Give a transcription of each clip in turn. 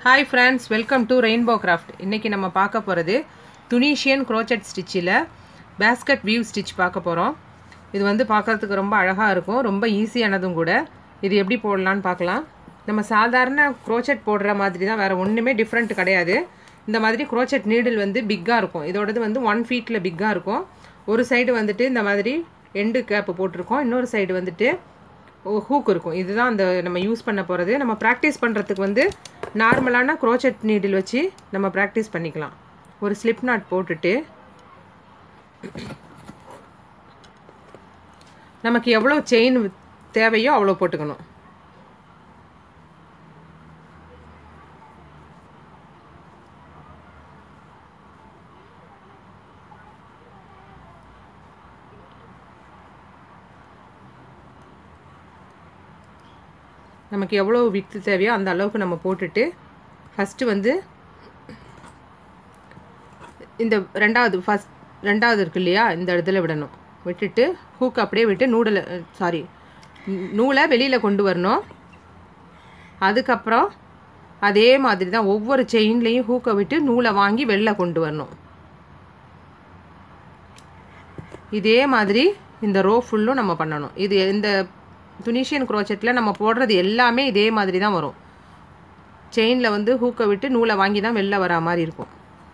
hi friends welcome to rainbow craft இன்றைக்கி நம்ம பார்க்க போகிறது துனிஷியன் க்ரோச்சட் ஸ்டிச்சில் பேஸ்கட் வியூ ஸ்டிச் பார்க்க போகிறோம் இது வந்து பார்க்குறதுக்கு ரொம்ப அழகாக இருக்கும் ரொம்ப ஈஸியானதும் கூட இது எப்படி போடலான்னு பார்க்கலாம் நம்ம சாதாரண க்ரோச்சட் போடுற மாதிரி தான் வேறு ஒன்றுமே டிஃப்ரெண்ட் கிடையாது இந்த மாதிரி க்ரோச்சட் நீடில் வந்து பிக்காக இருக்கும் இதோடது வந்து ஒன் ஃபீட்டில் பிக்காக இருக்கும் ஒரு சைடு வந்துட்டு இந்த மாதிரி எண்டு கேப்பு போட்டிருக்கோம் இன்னொரு சைடு வந்துட்டு ஹூக் இருக்கும் இதுதான் அந்த நம்ம யூஸ் பண்ண போகிறது நம்ம ப்ராக்டிஸ் பண்ணுறதுக்கு வந்து நார்மலான க்ரோச்சட் நீடில் வச்சு நம்ம ப்ராக்டிஸ் பண்ணிக்கலாம் ஒரு ஸ்லிப் நாட் போட்டுட்டு நமக்கு எவ்வளோ செயின் தேவையோ அவ்வளோ போட்டுக்கணும் நமக்கு எவ்வளோ வித்து தேவையோ அந்த அளவுக்கு நம்ம போட்டுட்டு ஃபஸ்ட்டு வந்து இந்த ரெண்டாவது ஃபஸ்ட் ரெண்டாவது இருக்கு இல்லையா இந்த இடத்துல விடணும் விட்டுட்டு ஹூக் அப்படியே விட்டு நூடலை சாரி நூலை வெளியில் கொண்டு வரணும் அதுக்கப்புறம் அதே மாதிரி தான் ஒவ்வொரு செயின்லேயும் ஹூக்கை விட்டு நூலை வாங்கி வெளில கொண்டு வரணும் இதே மாதிரி இந்த ரோ ஃபுல்லும் நம்ம பண்ணணும் இது இந்த துனிஷியன் க்ரோச்செட்டில் நம்ம போடுறது எல்லாமே இதே மாதிரி தான் வரும் செயினில் வந்து ஹூக்கை விட்டு நூலை வாங்கி தான் வெளில வரா மாதிரி இருக்கும்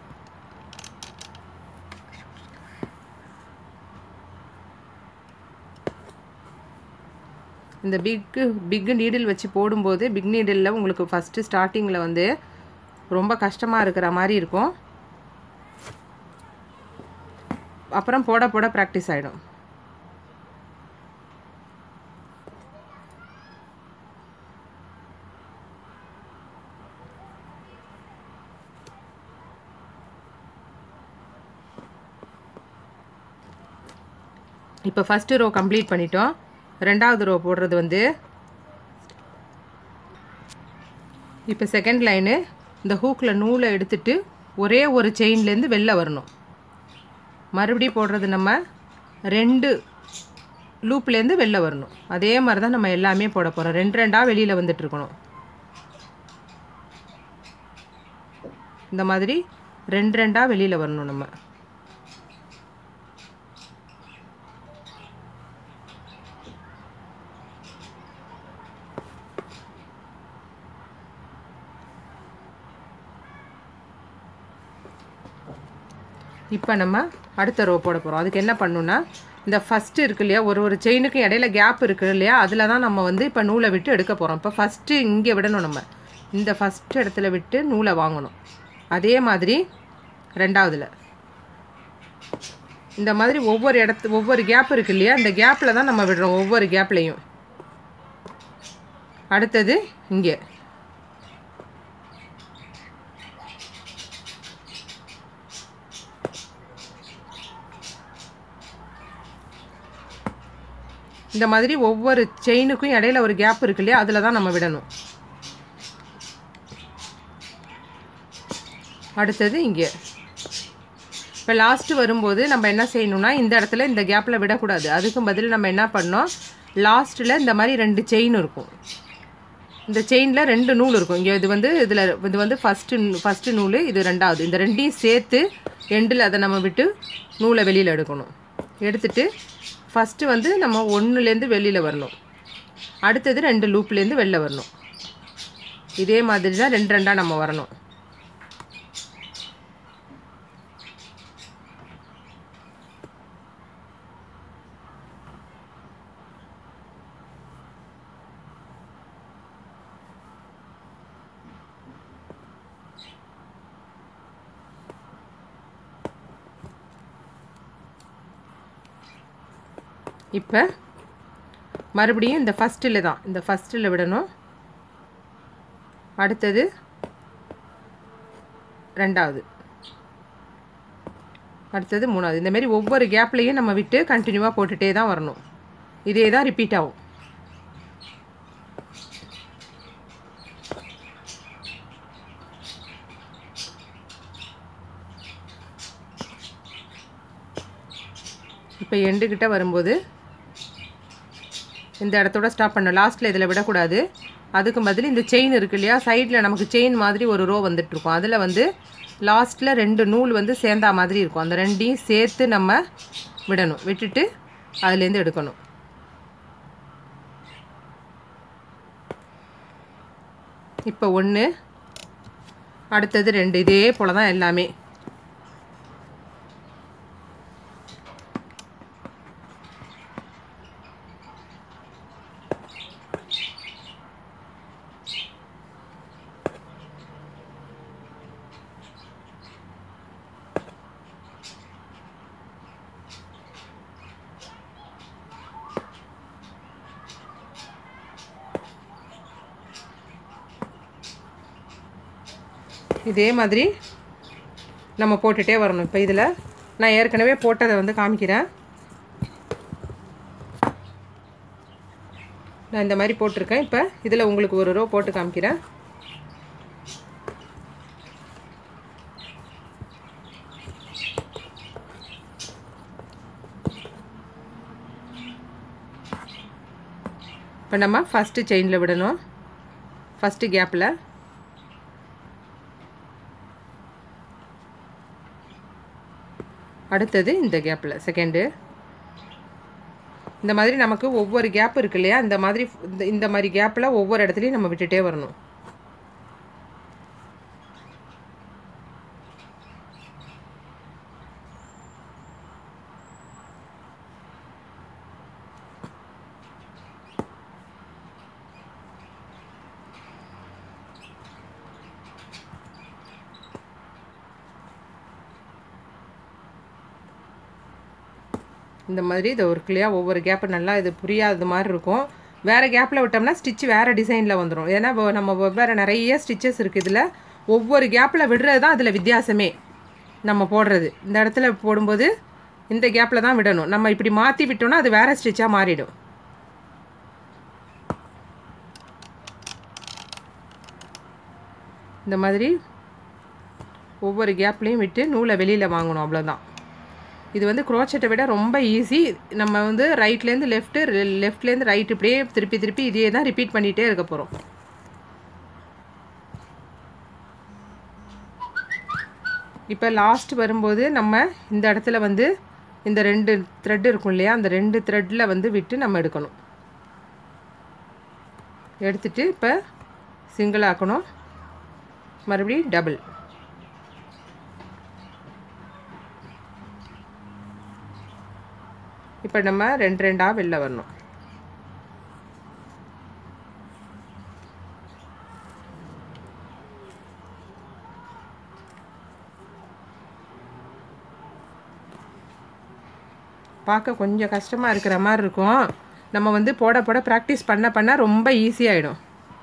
இந்த பிக்கு பிக்கு நீடில் வச்சு போடும்போது பிக் நீடிலில் உங்களுக்கு ஃபஸ்ட்டு ஸ்டார்டிங்கில் வந்து ரொம்ப கஷ்டமாக இருக்கிற மாதிரி இருக்கும் அப்புறம் போட போட ப்ராக்டிஸ் ஆகிடும் இப்போ ஃபஸ்ட்டு ரோ கம்ப்ளீட் பண்ணிட்டோம் ரெண்டாவது ரோ போடுறது வந்து இப்போ செகண்ட் லைனு இந்த ஹூக்கில் நூலை எடுத்துட்டு ஒரே ஒரு செயின்லேருந்து வெளில வரணும் மறுபடியும் போடுறது நம்ம ரெண்டு லூப்லேருந்து வெளில வரணும் அதே மாதிரி தான் நம்ம எல்லாமே போட போகிறோம் ரெண்டு ரெண்டாக வெளியில் வந்துட்டுருக்கணும் இந்த மாதிரி ரெண்டு ரெண்டாக வெளியில் வரணும் நம்ம இப்போ நம்ம அடுத்த ரோ போட போகிறோம் அதுக்கு என்ன பண்ணணுன்னா இந்த ஃபஸ்ட்டு இருக்கு இல்லையா ஒரு ஒரு செயினுக்கும் இடையில கேப் இருக்குது இல்லையா அதில் தான் நம்ம வந்து இப்போ நூலை விட்டு எடுக்க போகிறோம் இப்போ ஃபஸ்ட்டு இங்கே விடணும் நம்ம இந்த ஃபஸ்ட்டு இடத்துல விட்டு நூலை வாங்கணும் அதே மாதிரி ரெண்டாவதுல இந்த மாதிரி ஒவ்வொரு இடத்து ஒவ்வொரு கேப் இருக்கு இல்லையா இந்த கேப்பில் தான் நம்ம விடுறோம் ஒவ்வொரு கேப்லேயும் அடுத்தது இங்கே இந்த மாதிரி ஒவ்வொரு செயினுக்கும் இடையில ஒரு கேப் இருக்கு இல்லையா அதில் தான் நம்ம விடணும் அடுத்தது இங்கே இப்போ லாஸ்ட்டு வரும்போது நம்ம என்ன செய்யணும்னா இந்த இடத்துல இந்த கேப்பில் விடக்கூடாது அதுக்கும் பதில் நம்ம என்ன பண்ணோம் லாஸ்ட்டில் இந்த மாதிரி ரெண்டு செயின் இருக்கும் இந்த செயினில் ரெண்டு நூல் இருக்கும் இங்கே இது வந்து இதில் இது வந்து ஃபஸ்ட்டு ஃபஸ்ட்டு நூல் இது ரெண்டாவது இந்த ரெண்டையும் சேர்த்து எண்டில் அதை நம்ம விட்டு நூலை வெளியில் எடுக்கணும் எடுத்துட்டு ஃபஸ்ட்டு வந்து நம்ம ஒன்றுலேருந்து வெளியில் வரணும் அடுத்தது ரெண்டு லூப்லேருந்து வெளில வரணும் இதே மாதிரி தான் ரெண்டு ரெண்டாக நம்ம வரணும் இப்போ மறுபடியும் இந்த ஃபஸ்ட்டில் தான் இந்த ஃபஸ்ட்டில் விடணும் அடுத்தது ரெண்டாவது அடுத்தது மூணாவது இந்தமாரி ஒவ்வொரு கேப்லேயும் நம்ம விட்டு கண்டினியூவாக போட்டுகிட்டே தான் வரணும் இதே தான் ரிப்பீட் ஆகும் இப்போ எண்டுக்கிட்ட வரும்போது இந்த இடத்தோட ஸ்டாப் பண்ண லாஸ்ட்டில் இதில் விடக்கூடாது அதுக்கு பதில் இந்த செயின் இருக்கு இல்லையா சைடில் நமக்கு செயின் மாதிரி ஒரு ரோ வந்துட்டுருக்கும் அதில் வந்து லாஸ்ட்டில் ரெண்டு நூல் வந்து சேர்ந்தா மாதிரி இருக்கும் அந்த ரெண்டையும் சேர்த்து நம்ம விடணும் விட்டுட்டு அதுலேருந்து எடுக்கணும் இப்போ ஒன்று அடுத்தது ரெண்டு இதே போல் தான் எல்லாமே இதே மாதிரி நம்ம போட்டுகிட்டே வரணும் இப்போ இதில் நான் ஏற்கனவே போட்டதை வந்து காமிக்கிறேன் நான் இந்த மாதிரி போட்டிருக்கேன் இப்போ இதில் உங்களுக்கு ஒரு ரோ போட்டு காமிக்கிறேன் இப்போ நம்ம ஃபஸ்ட்டு செயினில் விடணும் ஃபஸ்ட்டு கேப்பில் அடுத்தது இந்த கேப்பில் செகண்டு இந்த மாதிரி நமக்கு ஒவ்வொரு கேப் இருக்கு இல்லையா இந்த மாதிரி இந்த இந்த மாதிரி கேப்பில் ஒவ்வொரு இடத்துலையும் நம்ம விட்டுட்டே வரணும் இந்த மாதிரி இது ஒரு கிளியாக ஒவ்வொரு கேப்பு நல்லா இது புரியாத மாதிரி இருக்கும் வேறு கேப்பில் விட்டோம்னா ஸ்டிச் வேறு டிசைனில் வந்துடும் ஏன்னா இப்போ நம்ம வெவ்வேறு நிறைய ஸ்டிச்சஸ் இருக்குது இதில் ஒவ்வொரு கேப்பில் விடுறது தான் அதில் வித்தியாசமே நம்ம போடுறது இந்த இடத்துல போடும்போது இந்த கேப்பில் தான் விடணும் நம்ம இப்படி மாற்றி விட்டோம்னா அது வேறு ஸ்டிச்சாக மாறிடும் இந்த மாதிரி ஒவ்வொரு கேப்லேயும் விட்டு நூலை வெளியில் வாங்கணும் அவ்வளோதான் இது வந்து குரோச்சட்டை விட ரொம்ப ஈஸி நம்ம வந்து ரைட்லேருந்து லெஃப்ட்டு லெஃப்ட்லேருந்து ரைட் இப்படியே திருப்பி திருப்பி இதே தான் ரிப்பீட் பண்ணிகிட்டே இருக்க போகிறோம் இப்போ லாஸ்ட் வரும்போது நம்ம இந்த இடத்துல வந்து இந்த ரெண்டு த்ரெட் இருக்கும் இல்லையா அந்த ரெண்டு த்ரெட்டில் வந்து விட்டு நம்ம எடுக்கணும் எடுத்துட்டு இப்போ சிங்கிள் ஆக்கணும் மறுபடியும் டபுள் இப்போ நம்ம ரெண்டு ரெண்டாக வெளில வரணும் பார்க்க கொஞ்சம் கஷ்டமாக இருக்கிற மாதிரி இருக்கும் நம்ம வந்து போட போட ப்ராக்டிஸ் பண்ண பண்ண ரொம்ப ஈஸியாகிடும்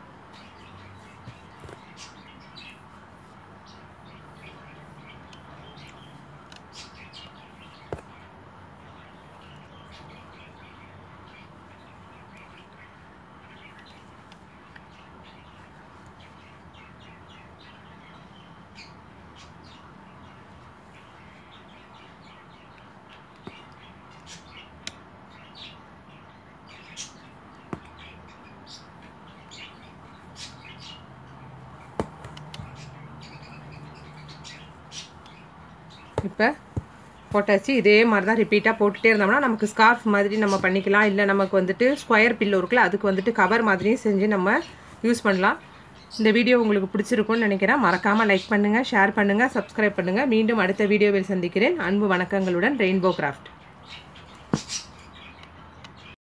இப்போ போட்டாச்சு இதே மாதிரி தான் ரிப்பீட்டாக போட்டுகிட்டே இருந்தோம்னா நமக்கு ஸ்கார்ஃப் மாதிரி நம்ம பண்ணிக்கலாம் இல்லை நமக்கு வந்துட்டு ஸ்கொயர் பில்லோ இருக்குல்ல அதுக்கு வந்துட்டு கவர் மாதிரியும் செஞ்சு நம்ம யூஸ் பண்ணலாம் இந்த வீடியோ உங்களுக்கு பிடிச்சிருக்கும்னு நினைக்கிறேன் மறக்காமல் லைக் பண்ணுங்கள் ஷேர் பண்ணுங்கள் சப்ஸ்கிரைப் பண்ணுங்கள் மீண்டும் அடுத்த வீடியோவில் சந்திக்கிறேன் அன்பு வணக்கங்களுடன் ரெயின்போ கிராஃப்ட்